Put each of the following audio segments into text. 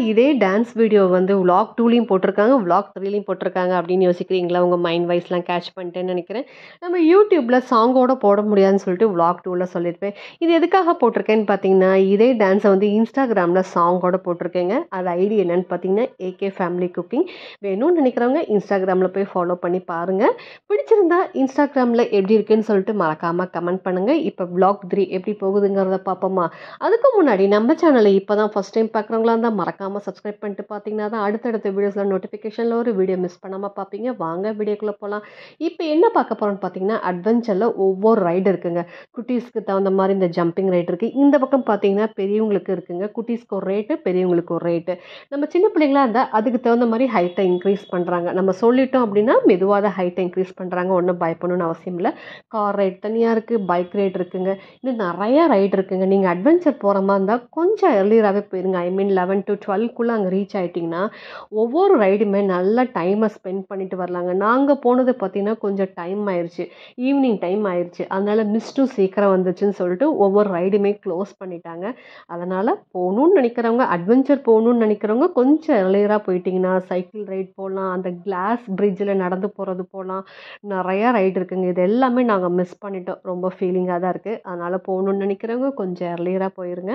இதே dance video வந்து vlog டூலையும் போட்டிருக்காங்க விலாக் த்ரீலையும் போட்டிருக்காங்க அப்படின்னு யோசிக்கிறீங்களா உங்கள் மைண்ட் வைஸ்லாம் கேட்ச் பண்ணிட்டேன்னு நினைக்கிறேன் நம்ம யூடியூப்பில் சாங்கோட போட முடியாதுன்னு சொல்லிட்டு விலாக் டூவில் சொல்லியிருப்பேன் இது எதுக்காக போட்டிருக்கேன்னு பார்த்தீங்கன்னா இதே டான்ஸை வந்து இன்ஸ்டாகிராமில் சாங்கோட போட்டிருக்கேங்க அது ஐடி என்னன்னு பார்த்தீங்கன்னா ஏகே ஃபேமிலி குக்கிங் வேணும்னு நினைக்கிறவங்க இன்ஸ்டாகிராமில் போய் ஃபாலோ பண்ணி பாருங்கள் பிடிச்சிருந்தா இன்ஸ்டாகிராமில் எப்படி இருக்குன்னு சொல்லிட்டு மறக்காமல் கமெண்ட் பண்ணுங்கள் இப்போ விலாக் த்ரீ எப்படி போகுதுங்கிறத பார்ப்போமா அதுக்கு முன்னாடி நம்ம சேனலை இப்போ தான் ஃபஸ்ட் டைம் பார்க்குறவங்களா இருந்தால் மறக்காமல் சப்ஸ்கிரைப் பண்ணிட்டு பார்த்தீங்கன்னா தான் அடுத்தடுத்த வீடியோஸில் நோட்டிஃபிகேஷனில் ஒரு வீடியோ மிஸ் பண்ணாமல் பார்ப்பீங்க வாங்க வீடியோக்குள்ளே போகலாம் இப்போ என்ன பார்க்க போகிறோம்னு பார்த்தீங்கன்னா அட்வென்ச்சரில் ஒவ்வொரு ரைடு இருக்குங்க குட்டீஸ்க்கு தகுந்த மாதிரி இந்த ஜம்பிங் ரைட் இருக்குது இந்த பக்கம் பார்த்தீங்கன்னா பெரியவங்களுக்கு இருக்குங்க குட்டீஸ்க்கு ஒரு ரேட்டு பெரியவங்களுக்கு ஒரு ரேட்டு நம்ம சின்ன பிள்ளைங்களா இருந்தால் அதுக்கு தகுந்த மாதிரி ஹைட்டை இன்க்ரீஸ் பண்ணுறாங்க நம்ம சொல்லிட்டோம் அப்படின்னா மெதுவாக தான் ஹைட்டை இன்க்ரீஸ் பண்ணுறாங்க ஒன்றும் பயப்படணும்னு அவசியம் இல்லை கார் ரைட் தனியாக இருக்குது பைக் ரைட் இருக்குங்க இன்னும் நிறையா ரைடு இருக்குங்க நீங்கள் அட்வென்ச்சர் போகிற மாதிரி இருந்தால் கொஞ்சம் எர்லியராகவே போயிருங்க ஐ மீன் லெவன் டு டுவெல்க்குள்ளே அங்கே ரீச் ஆகிட்டிங்கன்னா ஒவ்வொரு ரைடுமே நல்ல டைமை ஸ்பெண்ட் பண்ணிட்டு வரலாங்க நாங்கள் போனது பார்த்திங்கன்னா கொஞ்சம் டைம் ஆயிடுச்சு ஈவினிங் டைம் ஆயிடுச்சு அதனால் மிஸ்டும் சீக்கிரம் வந்துச்சுன்னு சொல்லிட்டு ஒவ்வொரு ரைடுமே க்ளோஸ் பண்ணிட்டாங்க அதனால் போகணுன்னு நினைக்கிறவங்க அட்வென்ச்சர் போகணுன்னு நினைக்கிறவங்க கொஞ்சம் எர்லியராக போயிட்டிங்கன்னா சைக்கிள் ரைட் போகலாம் அந்த கிளாஸ் பிரிட்ஜில் நடந்து போகிறது போகலாம் நிறையா ரைடு இருக்குங்க இது எல்லாமே நாங்கள் மிஸ் பண்ணிட்டோம் ரொம்ப ஃபீலிங்காக தான் இருக்குது அதனால் போகணுன்னு நினைக்கிறவங்க கொஞ்சம் எர்லியராக போயிருங்க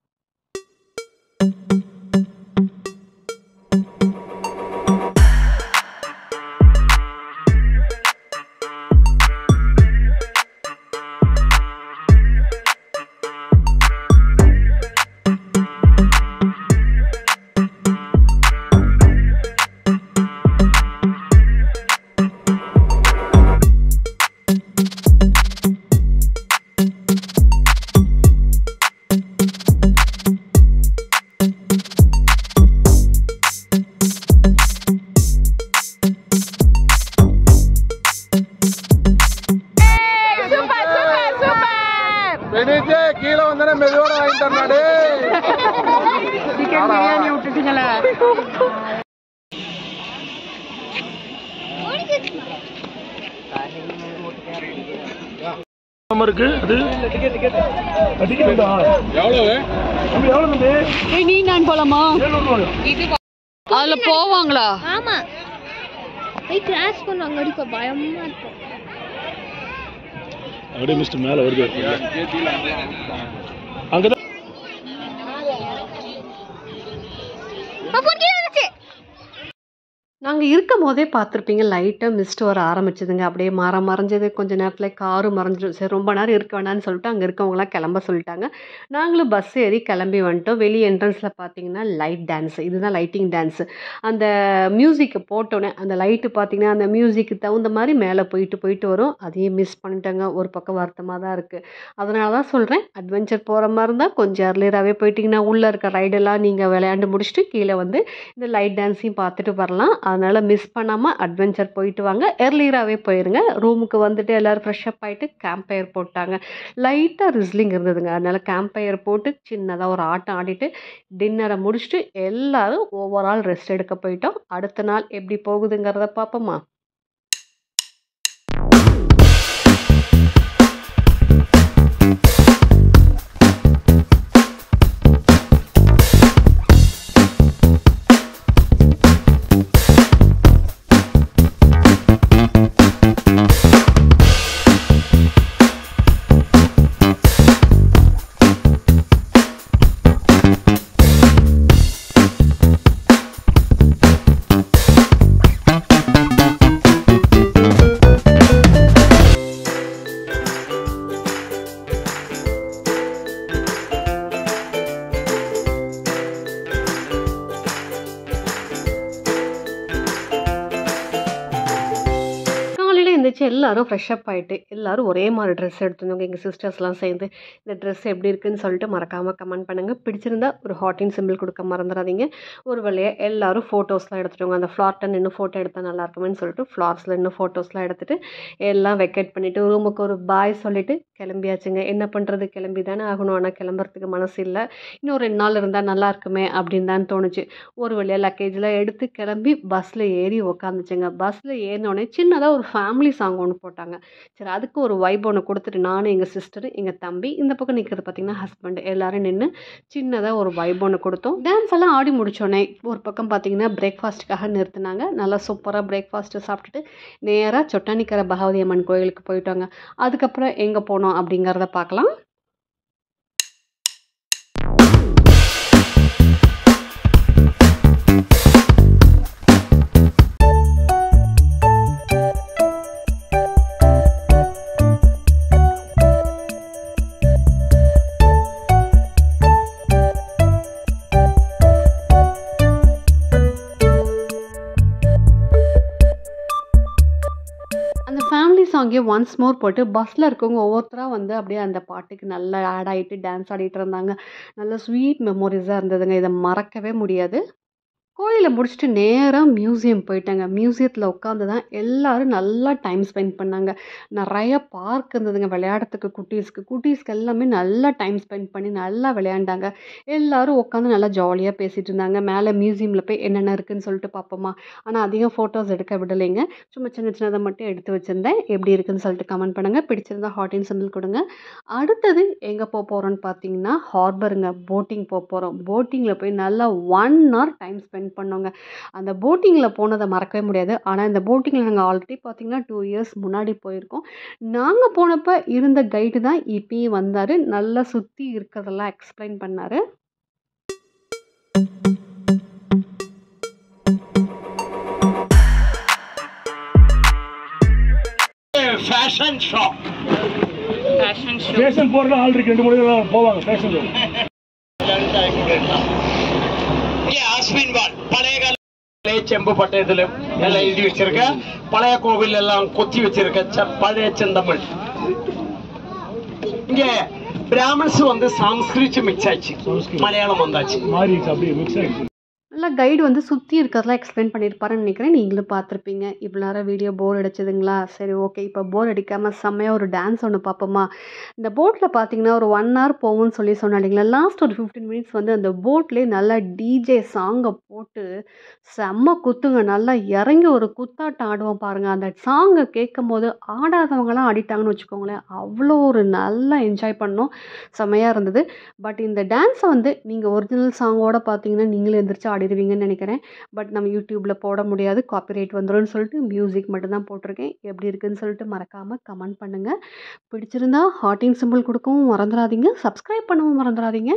வெடிச்சு கீழே வந்தானே மெதுவோட வாங்கிட்டு வரனாடு சிக்கன் பிரியாணி விட்டுட்டீங்களே இருக்கு அது டிக்கெட்டா எவ்வளவு தம்பி எவ்வளோ தம்பி ஏய் நீ நான் போலாமா ஏழ்நூறு ரூபாயா அதுல போவாங்களா ஆமா போய் கிராஷ் பண்ணுவாங்க அடிக்க பயமா இருக்கும் அப்படியே மிஸ்டர் மேலே வருது அங்கே தான் நாங்கள் இருக்கும் போதே பார்த்துருப்பீங்க லைட்டாக மிஸ்ட் வர ஆரம்பிச்சதுங்க அப்படியே மர மறைஞ்சது கொஞ்ச நேரத்தில் காரு மறைஞ்சிடும் சரி ரொம்ப நேரம் இருக்க வேணாம்னு சொல்லிட்டு அங்கே இருக்கவங்களாம் கிளம்ப சொல்லிட்டாங்க நாங்களும் பஸ் ஏறி கிளம்பி வந்துட்டோம் வெளியே என்ட்ரன்ஸில் பார்த்தீங்கன்னா லைட் டான்ஸ் இதுதான் லைட்டிங் டான்ஸு அந்த மியூசிக்கை போட்டோன்னே அந்த லைட்டு பார்த்தீங்கன்னா அந்த மியூசிக்கு தகுந்த மாதிரி மேலே போயிட்டு போயிட்டு வரும் அதையும் மிஸ் பண்ணிட்டேங்க ஒரு பக்கம் வருத்தமாக தான் இருக்குது அதனால தான் சொல்கிறேன் அட்வென்ச்சர் போகிற மாதிரி இருந்தால் கொஞ்சம் அர்லியராகவே போயிட்டிங்கன்னா உள்ளே இருக்க ரைடெல்லாம் நீங்கள் விளையாண்டு முடிச்சுட்டு கீழே வந்து இந்த லைட் டான்ஸையும் பார்த்துட்டு வரலாம் அதனால் மிஸ் பண்ணாமல் அட்வென்ச்சர் போயிட்டு வாங்க எர்லியராகவே போயிருங்க ரூமுக்கு வந்துட்டு எல்லோரும் ஃப்ரெஷ்அப் ஆகிட்டு கேம்ப் ஃபயர் போட்டாங்க லைட்டாக ரிஸ்லிங் இருந்ததுங்க அதனால் கேம்ப் ஃபயர் போட்டு சின்னதாக ஒரு ஆட்டம் ஆடிட்டு டின்னரை முடிச்சுட்டு எல்லோரும் ஓவரால் ரெஸ்ட் எடுக்க போயிட்டோம் அடுத்த நாள் எப்படி போகுதுங்கிறத பார்ப்போமா காலையில் எழுந்திரிச்சு எல்லாரும் ஃப்ரெஷ்அப் ஆகிட்டு எல்லாரும் ஒரே மாதிரி ட்ரெஸ் எடுத்துருந்தோங்க எங்கள் சிஸ்டர்ஸ்லாம் சேர்ந்து இந்த ட்ரெஸ் எப்படி இருக்குன்னு சொல்லிட்டு மறக்காமல் கமெண்ட் பண்ணுங்கள் பிடிச்சிருந்தா ஒரு ஹாட்டின் சிம்பிள் கொடுக்க மறந்துடாதீங்க ஒரு வழியாக எல்லாரும் ஃபோட்டோஸ்லாம் எடுத்துட்டோங்க அந்த ஃப்ளார்ட்டை நின்று ஃபோட்டோ எடுத்தால் நல்லா இருக்குமேன்னு சொல்லிட்டு ஃப்ளார்ஸில் நின்று ஃபோட்டோஸ்லாம் எடுத்துகிட்டு எல்லாம் வெக்கேட் பண்ணிவிட்டு ரூமுக்கு ஒரு பாய் சொல்லிவிட்டு கிளம்பியாச்சுங்க என்ன பண்ணுறது கிளம்பி தானே ஆகணும் ஆனால் கிளம்புறதுக்கு மனசு இல்லை இன்னும் ரெண்டு நாள் இருந்தால் நல்லா இருக்குமே அப்படின்னு தான் தோணுச்சு ஒரு வழியாக லக்கேஜில் எடுத்து கிளம்பி பஸ்ஸில் ஏறி உக்காந்துச்சுங்க பஸ்ஸில் ஏறினோடனே சின்னதாக ஒரு ஃபேமிலி சாங் சாங் ஒன்று போட்டாங்க சரி அதுக்கு ஒரு வைப் ஒன்று கொடுத்துட்டு நானும் எங்கள் சிஸ்டர் எங்கள் தம்பி இந்த பக்கம் நிற்கிறது பார்த்திங்கன்னா ஹஸ்பண்ட் எல்லாரும் நின்று சின்னதாக ஒரு வைப் ஒன்று கொடுத்தோம் டான்ஸ் எல்லாம் ஆடி முடிச்சோடனே ஒரு பக்கம் பார்த்திங்கன்னா பிரேக்ஃபாஸ்ட்டுக்காக நிறுத்தினாங்க நல்லா சூப்பராக பிரேக்ஃபாஸ்ட்டு சாப்பிட்டுட்டு நேராக சொட்டானிக்கரை பகவதி அம்மன் கோயிலுக்கு போயிட்டாங்க அதுக்கப்புறம் எங்கே போனோம் அப்படிங்கிறத பார்க்கலாம் அந்த ஃபேமிலி சாங்கே ஒன்ஸ் மோர் போட்டு பஸ்ஸில் இருக்கவங்க ஒவ்வொருத்தராக வந்து அப்படியே அந்த பாட்டுக்கு நல்லா ஆட் ஆகிட்டு டான்ஸ் ஆடிட்டு இருந்தாங்க நல்ல ஸ்வீட் மெமோரிஸாக இருந்ததுங்க இதை மறக்கவே முடியாது கோயிலை முடிச்சுட்டு நேராக மியூசியம் போயிட்டாங்க மியூசியத்தில் உட்காந்து தான் எல்லோரும் நல்லா டைம் ஸ்பெண்ட் பண்ணாங்க நிறைய பார்க் இருந்ததுங்க விளையாடுறதுக்கு குட்டீஸ்க்கு குட்டீஸ்க்கு எல்லாமே நல்லா டைம் ஸ்பெண்ட் பண்ணி நல்லா விளையாண்டாங்க எல்லாரும் உட்காந்து நல்லா ஜாலியாக பேசிகிட்டு இருந்தாங்க மேலே மியூசியமில் போய் என்னென்ன இருக்குதுன்னு சொல்லிட்டு பார்ப்போமா ஆனால் அதிகம் ஃபோட்டோஸ் எடுக்க விடலைங்க சும்மா சின்ன சின்னதை மட்டும் எடுத்து வச்சுருந்தேன் எப்படி இருக்குன்னு சொல்லிட்டு கமெண்ட் பண்ணுங்கள் பிடிச்சிருந்தா ஹாட் இன் சிம்பிள் கொடுங்க அடுத்தது எங்கே போக போகிறோன்னு பார்த்தீங்கன்னா ஹார்பருங்க போட்டிங் போக போகிறோம் போட்டிங்கில் போய் நல்லா ஒன் ஹவர் டைம் ஸ்பெண்ட் பண்ணோங்க அந்த போட்டிங்கில் போனதை மறக்கவே முடியாது ஆனால் இந்த போட்டிங்கில் நாங்கள் ஆல்ரெடி பார்த்தீங்கன்னா டூ இயர்ஸ் முன்னாடி போயிருக்கோம் நாங்கள் போனப்போ இருந்த கைடு தான் இப்பயும் வந்தார் நல்லா சுற்றி இருக்கிறதெல்லாம் எக்ஸ்பிளைன் பண்ணார் ஃபேஷன் ஷோ ஸ்டேஷன் போறது ஆள் இருக்கு ரெண்டு மூணு பேர் போவாங்க ஸ்டேஷன் இங்கே ஆஸ்மின் வால் பழைய கால பழைய செம்பு பட்டயத்துல எல்லாம் எழுதி வச்சிருக்க பழைய கோவில் எல்லாம் கொத்தி வச்சிருக்க செ- பழைய செந்தமிழ் இங்க பிராமன்ஸ் வந்து சாம்ஸ்கிரிட் மிக்ஸ் ஆச்சு மலையாளம் வந்தாச்சு மாறிடுச்சு அப்படியே மிக்ஸ் ஆயிடுச்சு நல்லா கைடு வந்து சுற்றி இருக்கிறதெல்லாம் எக்ஸ்பிளைன் பண்ணியிருப்பாருன்னு நினைக்கிறேன் நீங்களும் பார்த்துருப்பீங்க இவ்வளோ நேரம் வீடியோ போர் அடிச்சதுங்களா சரி ஓகே இப்போ போர் அடிக்காமல் செம்மையாக ஒரு டான்ஸ் ஒன்று பார்ப்போமா இந்த போட்டில் பார்த்தீங்கன்னா ஒரு ஒன் ஹவர் போகும்னு சொல்லி சொன்னேன் இல்லைங்களா லாஸ்ட் ஒரு ஃபிஃப்டீன் மினிட்ஸ் வந்து அந்த போட்லேயே நல்லா டிஜே சாங்கை போட்டு செம்ம குத்துங்க நல்லா இறங்கி ஒரு குத்தாட்டம் ஆடுவோம் பாருங்கள் அந்த சாங்கை கேட்கும் போது ஆடாதவங்களாம் ஆடிட்டாங்கன்னு வச்சுக்கோங்களேன் அவ்வளோ ஒரு நல்லா என்ஜாய் பண்ணோம் செம்மையாக இருந்தது பட் இந்த டான்ஸை வந்து நீங்கள் ஒரிஜினல் சாங்கோட பார்த்தீங்கன்னா நீங்களும் எந்திரிச்சு ஆடிடுவீங்கன்னு நினைக்கிறேன் பட் நம்ம யூடியூப்பில் போட முடியாது காப்பிரைட் வந்துரும்னு சொல்லிட்டு மியூசிக் மட்டும்தான் போட்டிருக்கேன் எப்படி இருக்குன்னு சொல்லிட்டு மறக்காமல் கமெண்ட் பண்ணுங்கள் பிடிச்சிருந்தா ஹார்ட்டின் சிம்பிள் கொடுக்கவும் மறந்துடாதீங்க சப்ஸ்கிரைப் பண்ணவும் மறந்துடாதீங்க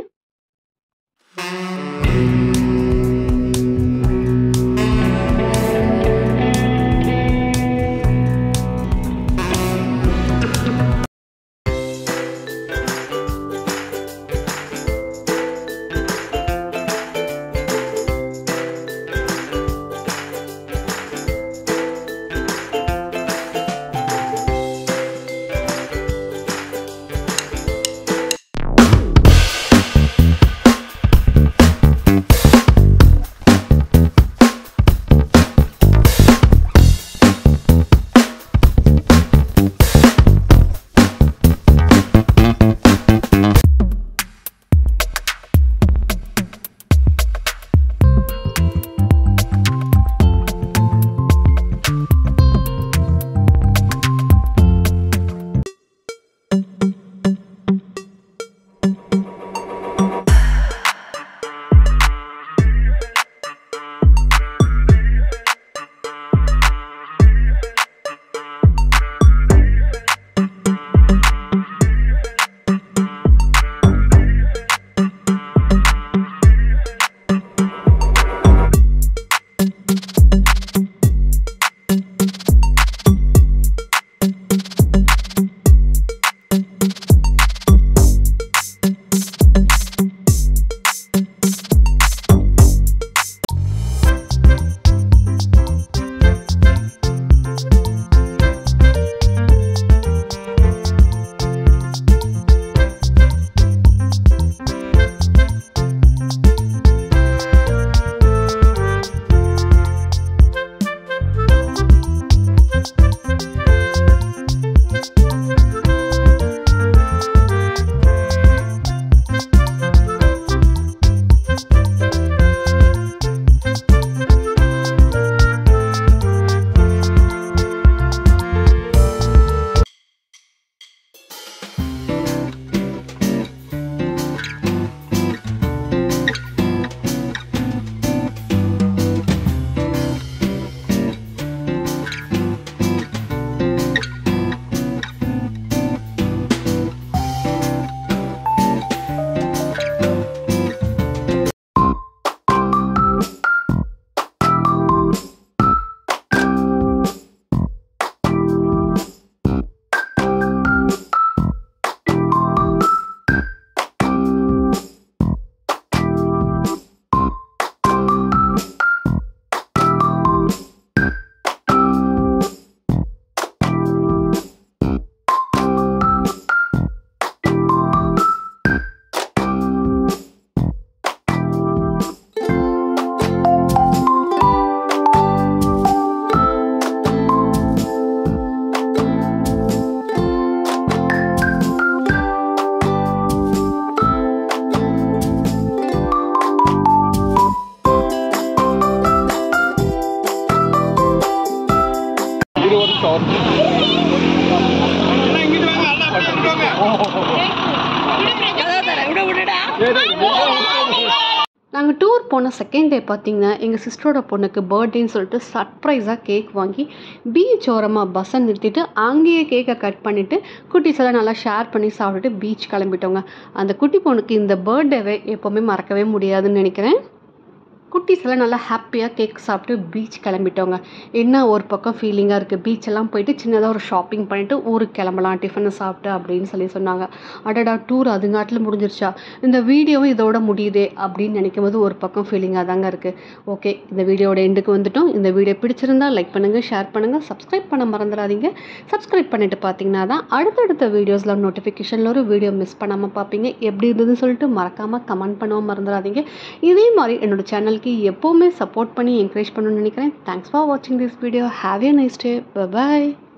எல்லாம் இங்கிட்டு வாங்க எல்லாம் அப்படியே இங்கிட்டு வாங்க நாங்கள் டூர் போன செகண்ட் டே பார்த்தீங்கன்னா எங்கள் சிஸ்டரோட பொண்ணுக்கு பர்த்டேன்னு சொல்லிட்டு சர்ப்ரைஸாக கேக் வாங்கி பீச் ஓரமாக பஸ்ஸை நிறுத்திட்டு அங்கேயே கேக்கை கட் பண்ணிவிட்டு குட்டீஸ் எல்லாம் நல்லா ஷேர் பண்ணி சாப்பிட்டுட்டு பீச் கிளம்பிட்டோங்க அந்த குட்டி பொண்ணுக்கு இந்த பர்த்டேவை எப்போவுமே மறக்கவே முடியாதுன்னு நினைக்கிறேன் குட்டீஸ் எல்லாம் நல்லா ஹாப்பியாக கேக் சாப்பிட்டு பீச் கிளம்பிட்டோங்க என்ன ஒரு பக்கம் ஃபீலிங்காக இருக்குது பீச்செல்லாம் போயிட்டு சின்னதாக ஒரு ஷாப்பிங் பண்ணிவிட்டு ஊருக்கு கிளம்பலாம் டிஃபனை சாப்பிட்டு அப்படின்னு சொல்லி சொன்னாங்க அடடா டூர் அதுங்காட்டில் முடிஞ்சிருச்சா இந்த வீடியோவும் இதோட முடியுதே அப்படின்னு நினைக்கும் போது ஒரு பக்கம் ஃபீலிங்காக தாங்க இருக்குது ஓகே இந்த வீடியோட எண்டுக்கு வந்துட்டோம் இந்த வீடியோ பிடிச்சிருந்தா லைக் பண்ணுங்கள் ஷேர் பண்ணுங்கள் சப்ஸ்கிரைப் பண்ண மறந்துடாதீங்க சப்ஸ்கிரைப் பண்ணிட்டு பார்த்தீங்கன்னா தான் அடுத்தடுத்த வீடியோஸில் நோட்டிஃபிகேஷனில் ஒரு வீடியோ மிஸ் பண்ணாமல் பார்ப்பீங்க எப்படி இருந்ததுன்னு சொல்லிட்டு மறக்காமல் கமெண்ட் பண்ணவும் மறந்துடாதீங்க இதே மாதிரி என்னோட சேனலுக்கு எப்போவுமே சப்போர்ட் பண்ணி என்கரேஜ் பண்ணணும்னு நினைக்கிறேன் தேங்க்ஸ் ஃபார் வாட்சிங் this video have a nice day bye